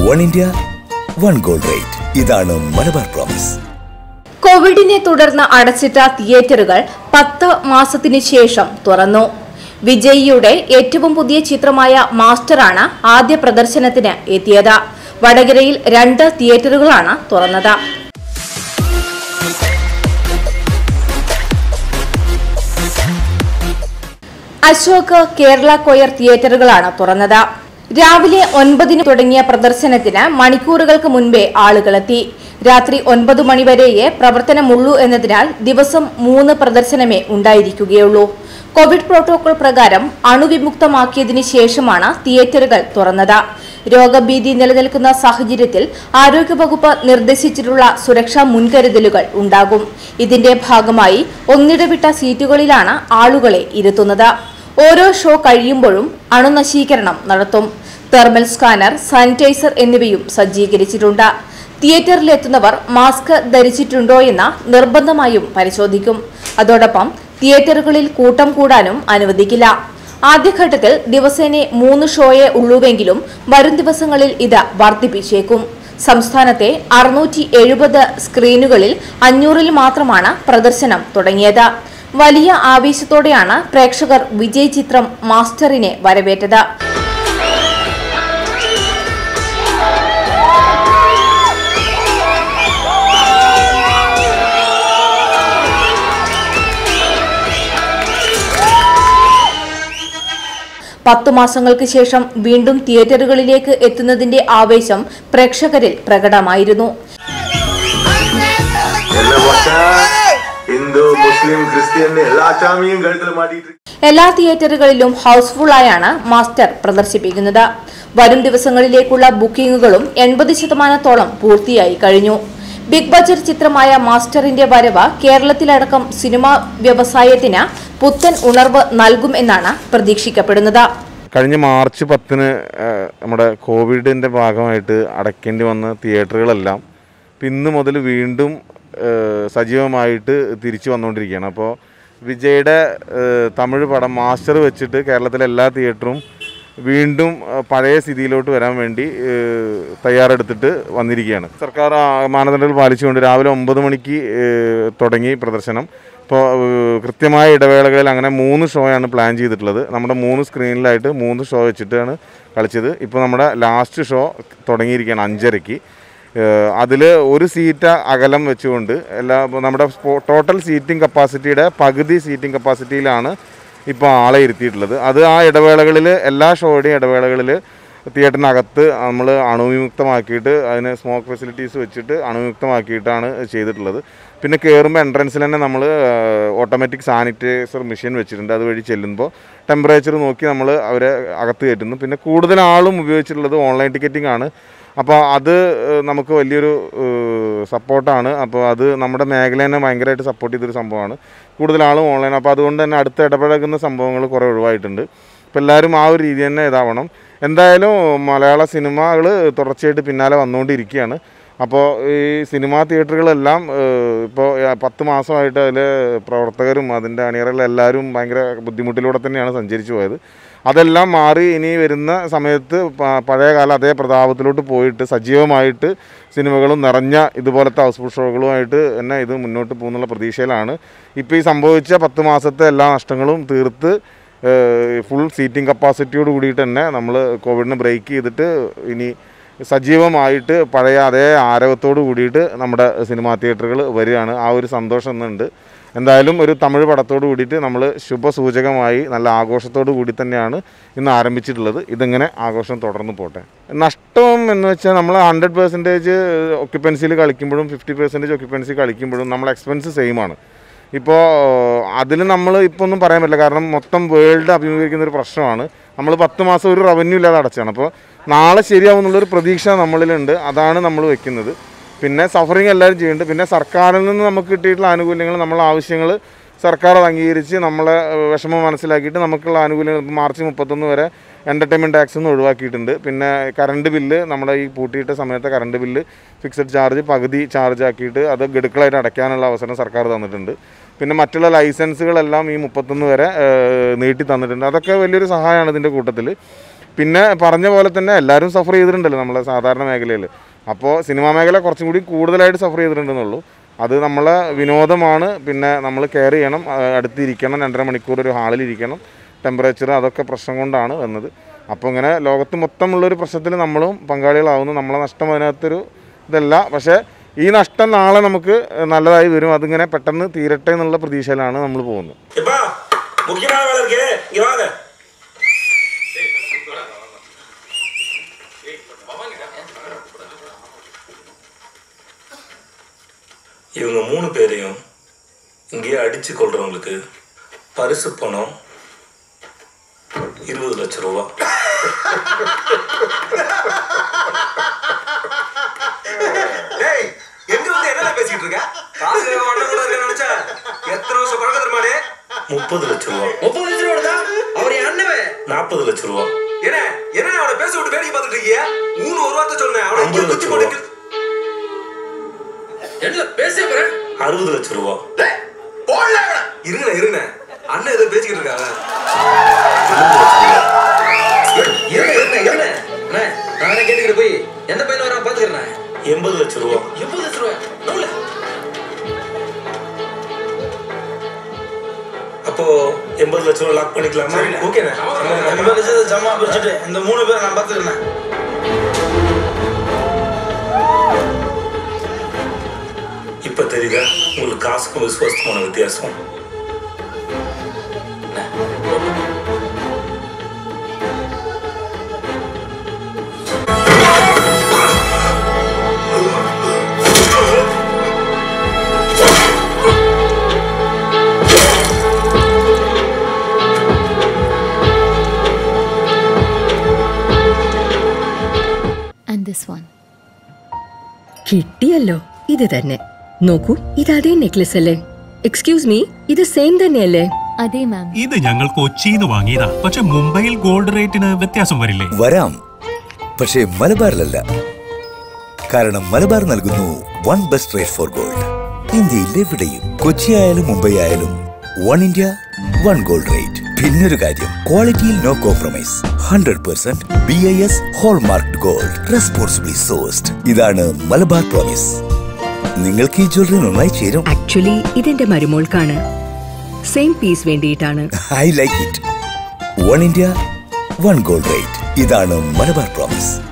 One India one gold rate ഇതാണ് Malabar promise കോവിഡിനെ തുടർന്ന് അടച്ചിട്ട തിയേറ്ററുകൾ പത്ത് മാസത്തിനു ശേഷം തുറന്നു വിജയിയുടെ ഏറ്റവും പുതിയ ചിത്രമായ മാസ്റ്ററാണ് ആദ്യ പ്രദർശനത്തിന് എത്തിയത് വടകരയിൽ രണ്ട് തിയേറ്ററുകളാണ് തുറന്നത് അശോക് കേരള കൊയർ തിയേറ്ററുകളാണ് തുറന്നത് രാവിലെ ഒൻപതിന് തുടങ്ങിയ പ്രദർശനത്തിന് മണിക്കൂറുകൾക്ക് മുൻപേ ആളുകളെത്തി രാത്രി ഒൻപത് മണിവരെയേ പ്രവർത്തനമുള്ളൂ എന്നതിനാൽ ദിവസം മൂന്ന് പ്രദർശനമേ ഉണ്ടായിരിക്കുകയുള്ളൂ കോവിഡ് പ്രോട്ടോകോൾ പ്രകാരം അണുവിമുക്തമാക്കിയതിനു ശേഷമാണ് തിയേറ്ററുകൾ തുറന്നത് രോഗഭീതി നിലനിൽക്കുന്ന സാഹചര്യത്തിൽ ആരോഗ്യവകുപ്പ് നിർദ്ദേശിച്ചിട്ടുള്ള സുരക്ഷാ മുൻകരുതലുകൾ ഉണ്ടാകും ഇതിന്റെ ഭാഗമായി ഒന്നിടവിട്ട സീറ്റുകളിലാണ് ആളുകളെ ഇരുത്തുന്നത് ഓരോ ഷോ കഴിയുമ്പോഴും അണുനശീകരണം നടത്തും തെർമൽ സ്കാനർ സാനിറ്റൈസർ എന്നിവയും സജ്ജീകരിച്ചിട്ടുണ്ട് തിയേറ്ററിലെത്തുന്നവർ മാസ്ക് ധരിച്ചിട്ടുണ്ടോ എന്ന് നിർബന്ധമായും പരിശോധിക്കും അതോടൊപ്പം തിയേറ്ററുകളിൽ കൂട്ടം കൂടാനും അനുവദിക്കില്ല ആദ്യഘട്ടത്തിൽ ദിവസേന മൂന്ന് ഷോയേ ഉള്ളൂവെങ്കിലും വരും ദിവസങ്ങളിൽ ഇത് വർദ്ധിപ്പിച്ചേക്കും സംസ്ഥാനത്തെ അറുന്നൂറ്റി എഴുപത് സ്ക്രീനുകളിൽ അഞ്ഞൂറിൽ മാത്രമാണ് പ്രദർശനം തുടങ്ങിയത് വലിയ ആവേശത്തോടെയാണ് പ്രേക്ഷകർ വിജയ് ചിത്രം മാസ്റ്ററിനെ വരവേറ്റത് പത്തു മാസങ്ങൾക്ക് ശേഷം വീണ്ടും തിയേറ്ററുകളിലേക്ക് എത്തുന്നതിന്റെ ആവേശം പ്രേക്ഷകരിൽ പ്രകടമായിരുന്നു ಎಲ್ಲ ವರ್ಷ ಹಿಂದೂ ಮುಸ್ಲಿಂ ಕ್ರಿಸ್ಟಿಯನ್ ಎಲ್ಲಾ ಚಾಮಿയും കഴുത്തിൽ മാറ്റിയിട്ട് എല്ലാ തിയേറ്ററുകളിലും ഹൗസ്ഫുള്ളായാണ് മാസ്റ്റർ പ്രദർശിപ്പിക്കുന്നത് വരും ദിവസങ്ങളിലേക്കുള്ള ബുക്കിംഗുകളും എൺപത് ശതമാനത്തോളം പൂർത്തിയായി കഴിഞ്ഞു ബിഗ് ബജറ്റ് ചിത്രമായ മാസ്റ്ററിന്റെ വരവ് കേരളത്തിലടക്കം സിനിമാ വ്യവസായത്തിന് പുത്തൻ ഉണർവ് നൽകും എന്നാണ് പ്രതീക്ഷിക്കപ്പെടുന്നത് കഴിഞ്ഞ മാർച്ച് പത്തിന് ഏഹ്, നമ്മുടെ കോവിഡിൻ്റെ ഭാഗമായിട്ട് അടയ്ക്കേണ്ടി വന്ന തിയേറ്ററുകളെല്ലാം ഇപ്പം ഇന്ന് മുതൽ വീണ്ടും ഏഹ്, സജീവമായിട്ട് തിരിച്ചു വന്നുകൊണ്ടിരിക്കുകയാണ് അപ്പോൾ വിജയുടെ ഏഹ്, തമിഴ് പടം മാസ്റ്റർ വെച്ചിട്ട് കേരളത്തിലെ എല്ലാ തിയേറ്ററും വീണ്ടും ഏഹ്, പഴയ സ്ഥിതിയിലോട്ട് വരാൻ വേണ്ടി ഏഹ്, തയ്യാറെടുത്തിട്ട് വന്നിരിക്കുകയാണ് സർക്കാർ ആ, മാനദണ്ഡങ്ങൾ പാലിച്ചുകൊണ്ട് രാവിലെ ഒമ്പത് മണിക്ക് ഏഹ്, തുടങ്ങി പ്രദർശനം ഇപ്പോൾ കൃത്യമായ ഇടവേളകളിൽ അങ്ങനെ മൂന്ന് ഷോയാണ് പ്ലാൻ ചെയ്തിട്ടുള്ളത് നമ്മുടെ മൂന്ന് സ്ക്രീനിലായിട്ട് മൂന്ന് ഷോ വെച്ചിട്ടാണ് കളിച്ചത് ഇപ്പോൾ നമ്മുടെ ലാസ്റ്റ് ഷോ തുടങ്ങിയിരിക്കുകയാണ് അഞ്ചരയ്ക്ക് അതിൽ ഒരു സീറ്റ് അകലം വെച്ചുകൊണ്ട് എല്ലാ ഇപ്പൊ നമ്മുടെ ടോട്ടൽ സീറ്റിംഗ് കപ്പാസിറ്റിയുടെ പകുതി സീറ്റിംഗ് കപ്പാസിറ്റിയിലാണ് ഇപ്പോൾ ആളെ ഇരുത്തിയിട്ടുള്ളത് അത് ആ ഇടവേളകളിൽ എല്ലാ ഷോയുടെയും ഇടവേളകളിൽ തിയേറ്ററിനകത്ത് നമ്മൾ അണുവിമുക്തമാക്കിയിട്ട് അതിന് സ്മോക്ക് ഫെസിലിറ്റീസ് വെച്ചിട്ട് അണുവിമുക്തമാക്കിയിട്ടാണ് ചെയ്തിട്ടുള്ളത് പിന്നെ കയറുമ്പോൾ എൻട്രൻസിൽ തന്നെ നമ്മൾ ഓട്ടോമാറ്റിക് സാനിറ്റൈസർ മെഷീൻ വെച്ചിട്ടുണ്ട് അതുവഴി ചെല്ലുമ്പോൾ ടെമ്പറേച്ചർ നോക്കി നമ്മൾ അവരെ അകത്ത് കയറ്റുന്നു പിന്നെ കൂടുതൽ ആളും ഉപയോഗിച്ചിട്ടുള്ളത് ഓൺലൈൻ ടിക്കറ്റിംഗ് ആണ് അപ്പോൾ അത് ഏഹ്, നമുക്ക് വലിയൊരു സപ്പോർട്ടാണ് അപ്പോൾ അത് നമ്മുടെ മേഖലേനെ ഭയങ്കരമായിട്ട് സപ്പോർട്ട് ചെയ്തൊരു സംഭവമാണ് കൂടുതൽ ആളും ഓൺലൈൻ അപ്പോൾ അതുകൊണ്ട് തന്നെ അടുത്ത് ഇടപഴകുന്ന സംഭവങ്ങൾ കുറേ ഒഴിവായിട്ടുണ്ട് അപ്പോൾ എല്ലാവരും ആ ഒരു രീതി തന്നെ ഇതാവണം എന്തായാലും മലയാള സിനിമകൾ തുടർച്ചയായിട്ട് പിന്നാലെ വന്നുകൊണ്ടിരിക്കുകയാണ് അപ്പോൾ ഈ സിനിമാ തിയേറ്ററുകളെല്ലാം ഇപ്പോൾ പത്ത് മാസമായിട്ട് അതിൽ പ്രവർത്തകരും അതിൻ്റെ അണിയറയിലെ എല്ലാവരും ഭയങ്കര ബുദ്ധിമുട്ടിലൂടെ തന്നെയാണ് സഞ്ചരിച്ചു പോയത് അതെല്ലാം മാറി ഇനി വരുന്ന സമയത്ത് പ- പഴയ കാലം അതേ പ്രതാപത്തിലോട്ട് പോയിട്ട് സജീവമായിട്ട് സിനിമകളും നിറഞ്ഞ ഇതുപോലത്തെ ഹൗസ്ഫുൾ ഷോകളുമായിട്ട് തന്നെ ഇത് മുന്നോട്ട് പോകുന്നുള്ള പ്രതീക്ഷയിലാണ് ഇപ്പോൾ ഈ സംഭവിച്ച പത്ത് മാസത്തെ എല്ലാ നഷ്ടങ്ങളും തീർത്ത് ഫുൾ സീറ്റിംഗ് കപ്പാസിറ്റിയോട് കൂടിയിട്ട് തന്നെ നമ്മൾ കോവിഡിനെ ബ്രേക്ക് ചെയ്തിട്ട് ഇനി സജീവമായിട്ട് പഴയ അതേ ആരവത്തോട് കൂടിയിട്ട് നമ്മുടെ സിനിമാ തിയേറ്ററുകൾ വരികയാണ് ആ ഒരു സന്തോഷം ഇന്നുണ്ട് എന്തായാലും ഒരു തമിഴ് പടത്തോട് കൂടിയിട്ട് നമ്മൾ ശുഭസൂചകമായി നല്ല ആഘോഷത്തോട് കൂടി തന്നെയാണ് ഇന്ന് ആരംഭിച്ചിട്ടുള്ളത് ഇതിങ്ങനെ ആഘോഷം തുടർന്ന് പോട്ടെ നഷ്ടം എന്ന് വെച്ചാൽ നമ്മൾ ഹൺഡ്രഡ് പെർസെൻറ്റേജ് ഒക്യുപ്പൻസിയിൽ കളിക്കുമ്പോഴും ഫിഫ്റ്റി പെർസെൻറ്റേജ് ഒക്യുപ്പൻസി കളിക്കുമ്പോഴും നമ്മൾ എക്സ്പെൻസ് സെയിം ആണ് ഇപ്പോൾ അതിൽ നമ്മൾ ഇപ്പോൾ ഒന്നും പറയാൻ പറ്റില്ല കാരണം മൊത്തം വേൾഡ് അഭിമുഖീകരിക്കുന്ന ഒരു പ്രശ്നമാണ് നമ്മൾ പത്ത് മാസം ഒരു റവന്യൂ ഇല്ലാതെ അടച്ചാണ് അപ്പോൾ നാളെ ശരിയാവും എന്നുള്ളൊരു പ്രതീക്ഷ നമ്മളിലുണ്ട് അതാണ് നമ്മൾ വെക്കുന്നത് പിന്നെ സഫറിങ് എല്ലാവരും ചെയ്യുന്നുണ്ട് പിന്നെ സർക്കാരിൽ നിന്ന് നമുക്ക് കിട്ടിയിട്ടുള്ള ആനുകൂല്യങ്ങൾ നമ്മളെ ആവശ്യങ്ങൾ സർക്കാർ അത് അംഗീകരിച്ച് നമ്മളെ ഏഹ്, വിഷമം മനസ്സിലാക്കിയിട്ട് നമുക്കുള്ള ആനുകൂല്യങ്ങൾ ഇപ്പം മാർച്ച് മുപ്പത്തൊന്ന് വരെ എൻ്റർടൈൻമെൻറ്റ് ടാക്സ് ഒന്നും ഒഴിവാക്കിയിട്ടുണ്ട് പിന്നെ കറണ്ട് ബില്ല് നമ്മുടെ ഈ പൂട്ടിയിട്ട സമയത്തെ കറണ്ട് ബില്ല് ഫിക്സഡ് ചാർജ് പകുതി ചാർജ് ആക്കിയിട്ട് അത് ഗഡുക്കളായിട്ട് അടയ്ക്കാനുള്ള അവസരം സർക്കാർ തന്നിട്ടുണ്ട് പിന്നെ മറ്റുള്ള ലൈസൻസുകളെല്ലാം ഈ മുപ്പത്തൊന്ന് വരെ ഏഹ്, നീട്ടി തന്നിട്ടുണ്ട് അതൊക്കെ വലിയൊരു സഹായമാണ് ഇതിൻ്റെ കൂട്ടത്തിൽ പിന്നെ പറഞ്ഞ പോലെ തന്നെ എല്ലാവരും സഫർ ചെയ്തിട്ടുണ്ടല്ലോ നമ്മളെ സാധാരണ മേഖലയിൽ അപ്പോൾ സിനിമാ മേഖല കുറച്ചും കൂടി കൂടുതലായിട്ട് സഫർ ചെയ്തിട്ടുണ്ടെന്നുള്ളൂ അത് നമ്മളെ വിനോദമാണ് പിന്നെ നമ്മൾ കെയർ ചെയ്യണം ആ, അടുത്തിരിക്കണം രണ്ടര മണിക്കൂർ ഒരു ഹാളിലിരിക്കണം ടെമ്പറേച്ചർ അതൊക്കെ പ്രശ്നം കൊണ്ടാണ് വന്നത് അപ്പോൾ ഇങ്ങനെ ലോകത്ത് മൊത്തമുള്ളൊരു പ്രശ്നത്തിൽ നമ്മളും പങ്കാളികളാവുന്നു നമ്മളെ നഷ്ടം അതിനകത്തൊരു ഇതല്ല പക്ഷേ ഈ നഷ്ടം നാളെ നമുക്ക് നല്ലതായി വരും അതിങ്ങനെ പെട്ടെന്ന് തീരട്ടെ എന്നുള്ള പ്രതീക്ഷയിലാണ് നമ്മൾ പോകുന്നത് எப்பா முக்கியமான வேலை இருக்கு இங்க வாங்க இவங்க மூணு பேரையும் இங்கேயே அடிச்சு கொள்றவங்களுக்கு பரிசு பணம் இருபது லட்சம் ரூபா டேய் எங்க வந்து என்னடா பேசிட்டு இருக்க காசு அண்ணன் கூட இருக்க நினைச்சா எத்தனை வருஷம் பழக்கம் தெரியுமாடே முப்பது லட்சம் ரூபா முப்பது லட்சம் ரூபா தான் அவர் என் அண்ணன் நாற்பது லட்சம் ரூபா என்ன என்ன அவனை பேச விட்டு வேடிக்கை பார்த்துட்டு இருக்கீங்க மூணு ஒரு வார்த்தை சொன்னேன் அவனை இங்கே ஐம்பது குத்தி லட்சம் போட்டு என்ன பேச போறேன் அறுபது லட்சம் ரூபா இருங்கண்ணே இருங்கண்ணே அண்ணன் ஏதோ பேசிக்கிட்டு இருக்காங்க இருங்க இருங்க இருங்க அண்ணே நானே கேட்டுக்கிட்டு போய் எந்த பையன் வரா பாத்துக்கிறேன் எண்பது லட்சம் ரூபா எண்பது லட்சம் ரூபாய் நம்பல அப்போ எண்பது லட்சம் ரூபா லாக் பண்ணிக்கலாமா ஓகேண்ணே எண்பது லட்சத்தை ஜமா பிரிச்சுட்டு இந்த மூணு பேரை நான் பார்த்துக்கிறேன் இப்ப தெரியுதா உங்களுக்கு காசுக்கும் விசுவாசமான வித்தியாசம் And this one. കിട്ടിയല്ലോ ഇത് തന്നെ നോക്കൂ ഇത് അതേ നെക്ലസ് അല്ലേ എക്സ്ക്യൂസ് മീ ഇത് സെയിം തന്നെയല്ലേ അതെ മാം ഇത് ഞങ്ങൾ കൊച്ചിന്ന് വാങ്ങിയതാ പക്ഷെ മുംബൈയിൽ ഗോൾഡ് റേറ്റിന് വ്യത്യാസം വരില്ലേ വരാം പക്ഷേ മലബാറിലല്ല കാരണം മലബാർ നൽകുന്നു one best rate for gold ഇന്ത്യയിൽ എവിടെയും കൊച്ചി ആയാലും മുംബൈ ആയാലും one India one gold rate പിന്നൊരു കാര്യം ക്വാളിറ്റിയിൽ no compromise hundred percent B I S hallmark gold responsibly sourced ഇതാണ് മലബാർ പ്രോമിസ് നിങ്ങൾക്ക് ഈ ജ്വല്ലറി നന്നായി ചേരും ആക്ച്വലി ഇതെന്റെ മരുമോൾക്കാണ് സെയിം പീസ് വേണ്ടിയിട്ടാണ് I like it one India one gold rate ഇതാണ് മലബാർ പ്രോമിസ്